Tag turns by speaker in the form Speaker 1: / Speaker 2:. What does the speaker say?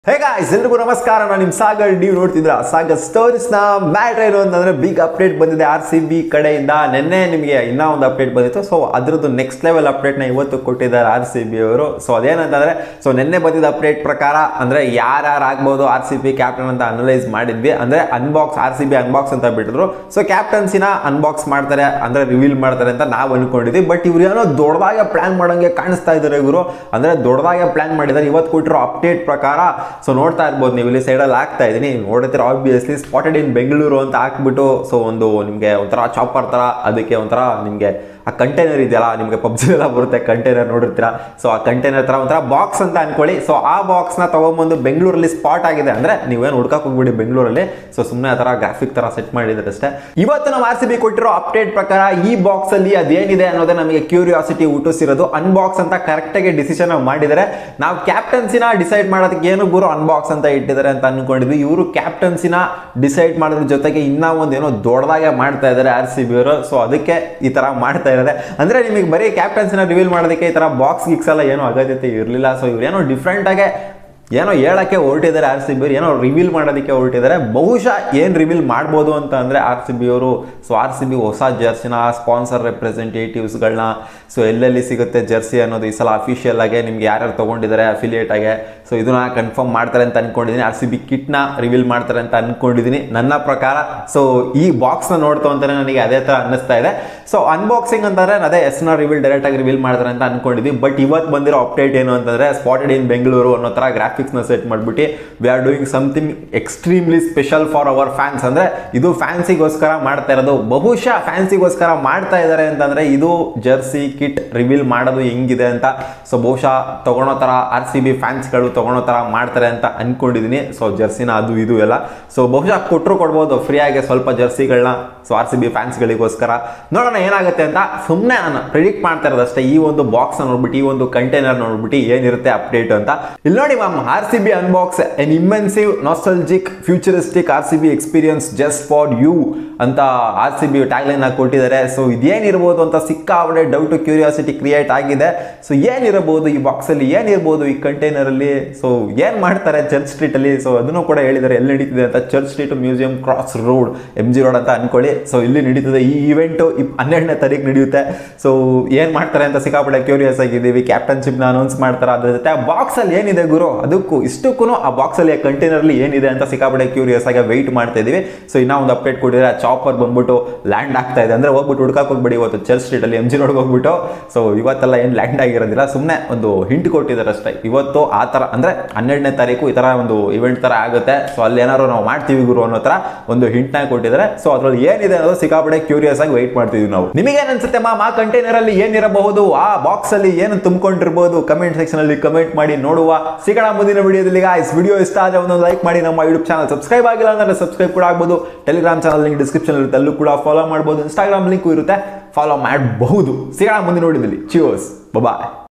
Speaker 1: hey guys ಎಲ್ರಿಗೂ ನಮಸ್ಕಾರ ನಾನು ನಿಮ್ಮ ಸಾಗರ್ ನೀವು ನೋಡ್ತಿದ್ರ ಸಾಗರ್ ಸ್ಟೋರೀಸ್ ನ ಮ್ಯಾಟ್ರ್ ಏನು ಅಂತಂದ್ರೆ ಬಿಗ್ ಅಪ್ಡೇಟ್ ಬಂದಿದೆ ಆರ್ ಸಿ ಬಿ ಕಡೆಯಿಂದ ನಿನ್ನೆ ನಿಮಗೆ ಇನ್ನೂ ಒಂದು ಅಪ್ಡೇಟ್ ಬಂದಿತ್ತು ಸೊ ಅದ್ರದ್ದು ನೆಕ್ಸ್ಟ್ ಲೆವೆಲ್ ಅಪ್ಡೇಟ್ ನ ಇವತ್ತು ಕೊಟ್ಟಿದ್ದಾರೆ ಆರ್ ಸಿ ಬಿ ಅವರು ಸೊ ಅದೇನಂತಂದ್ರೆ ಸೊ ನಿನ್ನೆ ಬಂದಿದ್ದ ಅಪ್ಡೇಟ್ ಪ್ರಕಾರ ಅಂದ್ರೆ ಯಾರ್ಯಾರು ಆಗ್ಬೋದು ಆರ್ ಸಿ ಬಿ ಕ್ಯಾಪ್ಟನ್ ಅಂತ ಅನಲೈಸ್ ಮಾಡಿದ್ವಿ ಅಂದ್ರೆ unbox R C B unbox ಅಂತ ಬಿಟ್ಟಿದ್ರು ಸೊ ಕ್ಯಾಪ್ಟನ್ಸಿನ ಅನ್ಬಾಕ್ಸ್ ಮಾಡ್ತಾರೆ ಅಂದ್ರೆ ರಿವೀಲ್ ಮಾಡ್ತಾರೆ ಅಂತ ನಾವು ಅನ್ಕೊಂಡಿದ್ವಿ ಬಟ್ ಇವ್ರು ಏನೋ ದೊಡ್ಡದಾಗೆ ಪ್ಲಾನ್ ಮಾಡಂಗೆ ಕಾಣಿಸ್ತಾ ಇದ್ದಾರೆ ಇವರು ಅಂದ್ರೆ ದೊಡ್ಡದಾಗೆ ಪ್ಲಾನ್ ಮಾಡಿದ್ದಾರೆ ಇವತ್ತು ಕೊಟ್ಟಿರೋ ಅಪ್ಡೇಟ್ ಪ್ರಕಾರ ಸೊ ನೋಡ್ತಾ ಇರ್ಬೋದು ನೀವು ಇಲ್ಲಿ ಸೈಡಲ್ಲಿ ಹಾಕ್ತಾ ಇದ್ದೀನಿ ನೋಡ್ತೀರ ಆಬ್ವಿಯಸ್ಲಿ ಸ್ಪಾಟೆಡ್ ಇನ್ ಬೆಂಗಳೂರು ಅಂತ ಹಾಕ್ಬಿಟ್ಟು ಸೊ ಒಂದು ನಿಮಗೆ ಒಂಥರ ಚಾಪರ್ ಥರ ಅದಕ್ಕೆ ಒಂಥರ ನಿಮಗೆ ಆ ಕಂಟೈನರ್ ಇದೆಯಲ್ಲ ನಿಮಗೆ ಪಬ್ಜಿ ಎಲ್ಲ ಬರುತ್ತೆ ಕಂಟೈನರ್ ನೋಡಿರ್ತೀರ ಸೊ ಆ ಕಂಟೈನರ್ ಥರ ಒಂಥರ ಬಾಕ್ಸ್ ಅಂತ ಅನ್ಕೊಳ್ಳಿ ಸೊ ಆ ಬಾಕ್ಸ್ನ ತೊಗೊಂಬಂದು ಬೆಂಗಳೂರಲ್ಲಿ ಸ್ಪಾಟ್ ಆಗಿದೆ ಅಂದರೆ ನೀವೇನು ಹುಡ್ಕಕ್ಕೆ ಹೋಗ್ಬಿಡಿ ಬೆಂಗಳೂರಲ್ಲಿ ಸೊ ಸುಮ್ಮನೆ ಆ ಥರ ಗ್ರಾಫಿಕ್ ಥರ ಸೆಟ್ ಮಾಡಿದ್ರೆ ಅಷ್ಟೇ ಇವತ್ತು ನಾವು ಆರ್ ಸಿ ಬಿ ಕೊಟ್ಟಿರೋ ಅಪ್ಡೇಟ್ ಪ್ರಕಾರ ಈ ಬಾಕ್ಸ್ ಅಲ್ಲಿ ಅದೇನಿದೆ ಅನ್ನೋದೇ ನಮಗೆ ಕ್ಯೂರಿಯಾಸಿಟಿ ಹುಟ್ಟಿಸಿರೋದು ಅನ್ಬಾಕ್ಸ್ ಅಂತ ಕರೆಕ್ಟಾಗಿ ಡಿಸಿಷನ್ ಮಾಡಿದ್ದಾರೆ ನಾವು ಕ್ಯಾಪ್ಟನ್ಸಿನ ಡಿಸೈಡ್ ಮಾಡೋದಕ್ಕೆ ಏನು ಗುರು ಅನ್ಬಾಕ್ಸ್ ಅಂತ ಇಟ್ಟಿದ್ದಾರೆ ಅಂತ ಅನ್ಕೊಂಡಿದ್ವಿ ಇವರು ಕ್ಯಾಪ್ಟನ್ಸಿನ ಡಿಸೈಡ್ ಮಾಡೋದ್ರ ಜೊತೆಗೆ ಇನ್ನೂ ಒಂದು ಏನೋ ದೊಡ್ಡದಾಗೆ ಮಾಡ್ತಾ ಇದ್ದಾರೆ ಆರ್ ಸಿ ಬಿ ಅವರು ಸೊ ಅದಕ್ಕೆ ಈ ತರ ಮಾಡ್ತಾ ಇದ್ದಾರೆ ಅಂದ್ರೆ ನಿಮಗೆ ಬರೀ ಕ್ಯಾಪ್ಟನ್ಸಿನ ರಿವೀಲ್ ಮಾಡೋದಕ್ಕೆ ಈ ತರ ಬಾಕ್ಸ್ ಗಿಕ್ಸ್ ಎಲ್ಲ ಏನೋ ಅಗತ್ಯತೆ ಇರಲಿಲ್ಲ ಸೊ ಇವ್ರು ಏನೋ ಡಿಫ್ರೆಂಟ್ ಆಗಿ ಏನೋ ಹೇಳಕ್ಕೆ ಹೊರಟಿದ್ದಾರೆ ಆರ್ ಸಿ ಬಿ ಏನೋ ರಿವೀಲ್ ಮಾಡೋದಕ್ಕೆ ಹೊರಟಿದ್ದಾರೆ ಬಹುಶಃ ಏನು ರಿವೀಲ್ ಮಾಡ್ಬೋದು ಅಂತ ಅಂದರೆ ಆರ್ ಸಿ ಬಿ ಅವರು ಸೊ ಆರ್ ಸಿ ಬಿ ಹೊಸ ಜರ್ಸಿನ ಸ್ಪಾನ್ಸರ್ ರೆಪ್ರೆಸೆಂಟೇಟಿವ್ಸ್ಗಳನ್ನ ಸೊ ಎಲ್ಲೆಲ್ಲಿ ಸಿಗುತ್ತೆ ಜರ್ಸಿ ಅನ್ನೋದು ಈ ಸಲ ಅಫಿಷಿಯಲ್ ಆಗಿ ನಿಮ್ಗೆ ಯಾರ್ಯಾರು ತೊಗೊಂಡಿದ್ದಾರೆ ಅಫಿಲಿಯೇಟ್ ಆಗಿ ಸೊ ಇದನ್ನ ಕನ್ಫರ್ಮ್ ಮಾಡ್ತಾರೆ ಅಂತ ಅನ್ಕೊಂಡಿದ್ದೀನಿ ಆರ್ ಸಿ ಬಿ ಕಿಟ್ನ ರಿವೀಲ್ ಮಾಡ್ತಾರೆ ಅಂತ ಅನ್ಕೊಂಡಿದ್ದೀನಿ ನನ್ನ ಪ್ರಕಾರ ಸೊ ಈ ಬಾಕ್ಸ್ನ ನೋಡ್ತಾ ಅಂತಾನೆ ನನಗೆ ಅದೇ ಥರ ಅನ್ನಿಸ್ತಾ ಇದೆ ಸೊ ಅನ್ಬಾಕ್ಸಿಂಗ್ ಅಂತಂದ್ರೆ ಅದೇ ಎಸ್ನ ರಿವೀಲ್ ಡೈರೆಕ್ಟ್ ಆಗಿ ರಿವೀಲ್ ಮಾಡ್ತಾರೆ ಅಂತ ಅನ್ಕೊಂಡಿದ್ವಿ ಬಟ್ ಇವತ್ತು ಬಂದಿರೋ ಅಪ್ಡೇಟ್ ಏನು ಅಂತಂದ್ರೆ ಸ್ಪಾಟೆಡ್ ಇನ್ ಬೆಂಗಳೂರು ಅನ್ನೋ ಥರ ಗ್ರಾಫಿಕ್ಸ್ನ ಸೆಟ್ ಮಾಡ್ಬಿಟ್ಟು we are doing something extremely special for our fans ಅಂದ್ರೆ ಇದು ಫ್ಯಾನ್ಸಿಗೋಸ್ಕರ ಮಾಡ್ತಾ ಇರೋದು ಬಹುಶಃ ಫ್ಯಾನ್ಸಿಗೋಸ್ಕರ ಮಾಡ್ತಾ ಇದ್ದಾರೆ ಅಂತಂದ್ರೆ ಇದು ಜರ್ಸಿ ಕಿಟ್ ರಿವೀಲ್ ಮಾಡೋದು ಹೆಂಗಿದೆ ಅಂತ ಸೊ ಬಹುಶಃ ತಗೊಳೋ ಥರ ಆರ್ ಸಿ ಬಿ ಫ್ಯಾನ್ಸ್ಗಳು ತಗೊಳೋ ಥರ ಮಾಡ್ತಾರೆ ಅಂತ ಅನ್ಕೊಂಡಿದ್ದೀನಿ ಸೊ ಜರ್ಸಿನ ಅದು ಇದು ಎಲ್ಲ ಸೊ ಬಹುಶಃ ಕೊಟ್ಟರು ಕೊಡ್ಬೋದು ಫ್ರೀಯಾಗಿ ಸ್ವಲ್ಪ ಜರ್ಸಿಗಳನ್ನ ಸೊ ಆರ್ ಸಿ ಬಿ ಫ್ಯಾನ್ಸ್ಗಳಿಗೋಸ್ಕರ ನೋಡೋಣ ಏನಾಗುತ್ತೆ ಅಂತ ಸುಮ್ಮನೆ ನಾನು ಪ್ರಿಡಿಕ್ಟ್ ಮಾಡ್ತಾ ಇರೋದಷ್ಟೇ ಈ ಒಂದು ಬಾಕ್ಸ್ ನೋಡ್ಬಿಟ್ಟು ಈ ಒಂದು ಕಂಟೈನರ್ ನೋಡ್ಬಿಟ್ಟು ಏನಿರುತ್ತೆ ಅಪ್ಡೇಟ್ ಅಂತ ಇಲ್ಲಿ ನೋಡಿ ma'am R C B unbox an immersive nostalgic futuristic R C B experience just for you ಅಂತ ಆರ್ ಸಿ ಬಿ ಟ್ಯಾಗ್ಲೈನ್ ಆಗಿ ಕೊಟ್ಟಿದ್ದಾರೆ ಸೊ ಇದೇನಿರ್ಬೋದು ಅಂತ ಸಿಕ್ಕಾಬಡೆ ಡೌಟ್ ಕ್ಯೂರಿಯಾಸಿಟಿ ಕ್ರಿಯೇಟ್ ಆಗಿದೆ ಸೊ ಏನಿರಬಹುದು ಈ ಬಾಕ್ಸಲ್ಲಿ ಏನಿರ್ಬೋದು ಈ ಕಂಟೈನರಲ್ಲಿ ಸೊ ಏನು ಮಾಡ್ತಾರೆ ಚರ್ಚ್ ಸ್ಟ್ರೀಟಲ್ಲಿ ಸೊ ಅದನ್ನು ಕೂಡ ಹೇಳಿದ್ದಾರೆ ಎಲ್ಲಿ ನಡೀತಿದೆ ಅಂತ church street museum cross road M G road ಅಂತ ಅನ್ಕೊಳ್ಳಿ ಸೊ ಇಲ್ಲಿ ನಡೀತದೆ ಈ ಇವೆಂಟು ಹನ್ನೆರಡನೇ ತಾರೀಕು ನಡೆಯುತ್ತೆ ಸೊ ಏನು ಮಾಡ್ತಾರೆ ಅಂತ ಸಿಕ್ಕಾಪಟ್ಟೆ ಕ್ಯೂರಿಯಸ್ ಆಗಿದ್ದೀವಿ ಕ್ಯಾಪ್ಟನ್ಶಿಪ್ನ ಅನೌನ್ಸ್ ಮಾಡ್ತಾರೆ ಅದ್ರ ಜೊತೆ ಆ ಬಾಕ್ಸಲ್ಲಿ ಏನಿದೆ ಗುರು ಅದಕ್ಕೂ ಇಷ್ಟಕ್ಕೂ ಆ ಬಾಕ್ಸಲ್ಲಿ ಕಂಟೈನರ್ಲಿ ಏನಿದೆ ಅಂತ ಸಿಕ್ಕಾಪಟ್ಟೆ ಕ್ಯೂರಿಯಸ್ ಆಗಿ ವೆಯ್ಟ್ ಮಾಡ್ತಾ ಇದೀವಿ ಸೊ ಇನ್ನೂ ಒಂದು ಅಪ್ಡೇಟ್ ಕೊಟ್ಟಿದ್ರೆ ಆ ಚಾಪರ್ ಬಂದ್ಬಿಟ್ಟು ಲ್ಯಾಂಡ್ ಆಗ್ತಾ ಇದೆ ಅಂದರೆ ಹೋಗ್ಬಿಟ್ಟು ಹುಡ್ಕಕ್ಕೆ ಹೋಗ್ಬಿಡಿ ಇವತ್ತು ಚರ್ಚ್ ಸ್ಟ್ರೀಟಲ್ಲಿ ಎಮ್ ಜಿ ರೋಡ್ಗೆ ಹೋಗ್ಬಿಟ್ಟು ಸೊ ಇವತ್ತೆಲ್ಲ ಏನು ಲ್ಯಾಂಡ್ ಆಗಿರೋದಿಲ್ಲ ಸುಮ್ಮನೆ ಒಂದು ಹಿಂಟ್ ಕೊಟ್ಟಿದ್ದಾರೆ ಅಷ್ಟೇ ಇವತ್ತು ಆ ಥರ ಅಂದರೆ ಹನ್ನೆರಡನೇ ತಾರೀಕು ಈ ಥರ ಒಂದು ಇವೆಂಟ್ ಥರ ಆಗುತ್ತೆ ಸೊ ಅಲ್ಲಿ ಏನಾದ್ರು ನಾವು ಮಾಡ್ತೀವಿ ಗುರು ಅನ್ನೋ ಥರ ಒಂದು ಹಿಂಟ್ನ ಕೊಟ್ಟಿದ್ದಾರೆ ಸೊ ಅದ್ರಲ್ಲಿ ಏನಿದೆ ಅನ್ನೋದು ಸಿಕ್ಕಾಪಟ್ಟೆ ಕ್ಯೂರಿಯಸ್ ಆಗಿ ವೆಯ್ಟ್ ಮಾಡ್ತಿದ್ವಿ ನಾವು ನಿಮಗೇನು ಅನ್ಸುತ್ತೆ ಮಾಮ್ ಆ ಕಂಟೈನರ್ ಅಲ್ಲಿ ಏನಿರಬಹುದು ಆ ಬಾಕ್ಸ್ ಅಲ್ಲಿ ಏನು ತುಂಬಿಕೊಂಡಿರ್ಬೋದು ಕಮೆಂಟ್ ಸೆಕ್ಷನ್ ಅಲ್ಲಿ ಕಮೆಂಟ್ ಮಾಡಿ ನೋಡುವ ಸಿಗೋಣ ಮುಂದಿನ ವಿಡಿಯೋದಲ್ಲಿ ಗಾಯ್ಸ್ ವಿಡಿಯೋ ಇಷ್ಟ ಆದರೆ ಒಂದೊಂದು ಲೈಕ್ ಮಾಡಿ ನಮ್ಮ ಯೂಟ್ಯೂಬ್ ಚಾನಲ್ ಸಬ್ಸ್ಕ್ರೈಬ್ ಆಗಿಲ್ಲ ಅಂದ್ರೆ ಸಬ್ಸ್ಕ್ರೈಬ್ ಕೂಡ ಆಗ್ಬೋದು ಟೆಲಿಗ್ರಾಮ್ ಚಾನಲ್ ಲಿಂಕ್ ಡಿಸ್ಕ್ರಿಪ್ಷನ್ ಇರುತ್ತೆ ಅಲ್ಲೂ ಕೂಡ ಫಾಲೋ ಮಾಡ್ಬೋದು ಇನ್ಸ್ಟಾಗ್ರಾಮ್ ಲಿಂಕ್ ಇರುತ್ತೆ ಫಾಲೋ ಮಾಡಬಹುದು ಸಿಗೋಣ ಮುಂದಿನ ವಿಡಿಯೋದಲ್ಲಿ ಚಿಯೋಸ್ ಬಾಯ್